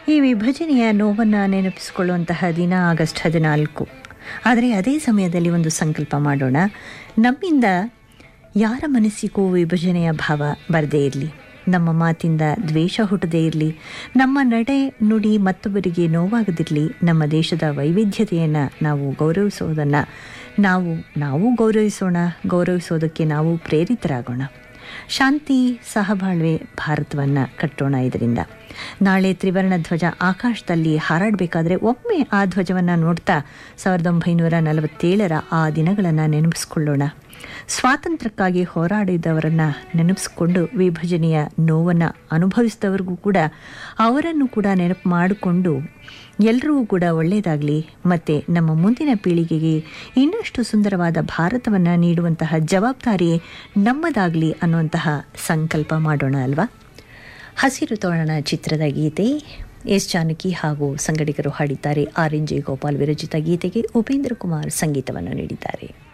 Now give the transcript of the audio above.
ಈ ವಿಭಜನೆಯ ನೋವನ್ನು ನೆನಪಿಸಿಕೊಳ್ಳುವಂತಹ ದಿನ ಆಗಸ್ಟ್ ಹದಿನಾಲ್ಕು ಆದರೆ ಅದೇ ಸಮಯದಲ್ಲಿ ಒಂದು ಸಂಕಲ್ಪ ಮಾಡೋಣ ನಮ್ಮಿಂದ ಯಾರ ಮನಸ್ಸಿಗೂ ವಿಭಜನೆಯ ಭಾವ ಬರದೇ ಇರಲಿ ನಮ್ಮ ಮಾತಿಂದ ದ್ವೇಷ ಹುಟ್ಟದೇ ಇರಲಿ ನಮ್ಮ ನಡೆ ನುಡಿ ಮತ್ತೊಬ್ಬರಿಗೆ ನೋವಾಗದಿರಲಿ ನಮ್ಮ ದೇಶದ ವೈವಿಧ್ಯತೆಯನ್ನು ನಾವು ಗೌರವಿಸೋದನ್ನು ನಾವು ನಾವು ಗೌರವಿಸೋಣ ಗೌರವಿಸೋದಕ್ಕೆ ನಾವು ಪ್ರೇರಿತರಾಗೋಣ ಶಾಂತಿ ಸಹಬಾಳ್ವೆ ಭಾರತವನ್ನು ಕಟ್ಟೋಣ ಇದರಿಂದ ನಾಳೆ ತ್ರಿವರ್ಣ ಧ್ವಜ ಆಕಾಶದಲ್ಲಿ ಹಾರಾಡಬೇಕಾದ್ರೆ ಒಮ್ಮೆ ಆ ಧ್ವಜವನ್ನು ನೋಡ್ತಾ ಸಾವಿರದ ಒಂಬೈನೂರ ನಲವತ್ತೇಳರ ಆ ದಿನಗಳನ್ನು ನೆನಪಿಸ್ಕೊಳ್ಳೋಣ ಸ್ವಾತಂತ್ರ್ಯಕ್ಕಾಗಿ ಹೋರಾಡಿದವರನ್ನು ನೆನಪಿಸ್ಕೊಂಡು ವಿಭಜನೆಯ ನೋವನ್ನು ಅನುಭವಿಸಿದವ್ರಿಗೂ ಕೂಡ ಅವರನ್ನು ಕೂಡ ನೆನಪು ಮಾಡಿಕೊಂಡು ಎಲ್ಲರಿಗೂ ಕೂಡ ಒಳ್ಳೆಯದಾಗಲಿ ಮತ್ತು ನಮ್ಮ ಮುಂದಿನ ಪೀಳಿಗೆಗೆ ಇನ್ನಷ್ಟು ಸುಂದರವಾದ ಭಾರತವನ್ನು ನೀಡುವಂತಹ ಜವಾಬ್ದಾರಿ ನಮ್ಮದಾಗಲಿ ಅನ್ನುವಂತಹ ಸಂಕಲ್ಪ ಮಾಡೋಣ ಅಲ್ವಾ ಹಸಿರು ತೋರಣ ಚಿತ್ರದ ಗೀತೆ ಎಸ್ ಜಾನಕಿ ಹಾಗೂ ಸಂಗಡಿಗರು ಹಾಡಿದ್ದಾರೆ ಆರ್ ಎನ್ ಜೆ ಗೋಪಾಲ್ ವಿರಚಿತ ಗೀತೆಗೆ ಉಪೇಂದ್ರ ಕುಮಾರ್ ಸಂಗೀತವನ್ನು ನೀಡಿದ್ದಾರೆ